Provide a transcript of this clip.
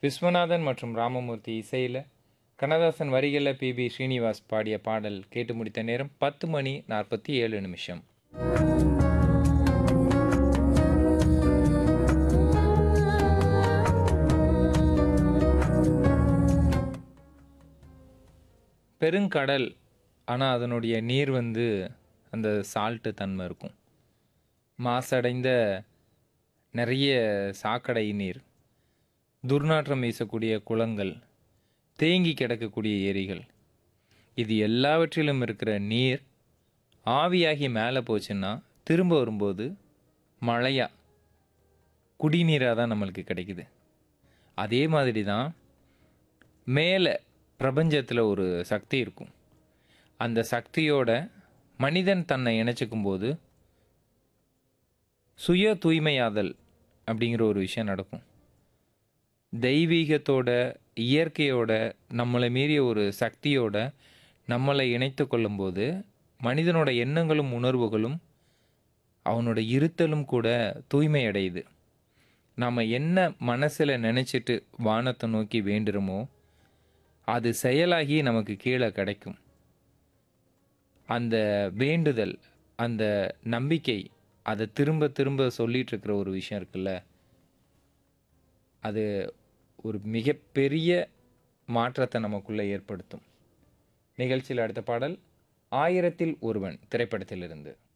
விஸ்வநாதன் மற்றும் ராமமூர்த்தி இசையில் கண்ணதாசன் வரிகளில் பி பி ஸ்ரீனிவாஸ் பாடிய பாடல் கேட்டு முடித்த நேரம் பத்து மணி நாற்பத்தி ஏழு நிமிஷம் பெருங்கடல் ஆனால் அதனுடைய நீர் வந்து அந்த சால்ட்டு தன்மை இருக்கும் மாசடைந்த நிறைய சாக்கடை நீர் துர்நாற்றம் வீசக்கூடிய குளங்கள் தேங்கி கிடக்கக்கூடிய ஏரிகள் இது எல்லாவற்றிலும் இருக்கிற நீர் ஆவியாகி மேலே போச்சுன்னா திரும்ப வரும்போது மழையா குடிநீராக தான் நம்மளுக்கு கிடைக்குது அதே மாதிரி தான் மேலே பிரபஞ்சத்தில் ஒரு சக்தி இருக்கும் அந்த சக்தியோட மனிதன் தன்னை இணைச்சிக்கும் போது சுய தூய்மையாதல் அப்படிங்கிற ஒரு விஷயம் நடக்கும் தெய்வீகத்தோட இயற்கையோட நம்மளை மீறிய ஒரு சக்தியோட நம்மளை இணைத்து கொள்ளும்போது மனிதனோட எண்ணங்களும் உணர்வுகளும் அவனோட இருத்தலும் கூட தூய்மை அடையுது நாம் என்ன மனசில் நினச்சிட்டு வானத்தை நோக்கி வேண்டுறோமோ அது செயலாகி நமக்கு கீழே கிடைக்கும் அந்த வேண்டுதல் அந்த நம்பிக்கை அதை திரும்ப திரும்ப சொல்லிட்டு இருக்கிற ஒரு விஷயம் இருக்குல்ல அது ஒரு மிகப்பெரிய மாற்றத்தை நமக்குள்ளே ஏற்படுத்தும் நிகழ்ச்சியில் அடுத்த பாடல் ஆயிரத்தில் ஒருவன் திரைப்படத்திலிருந்து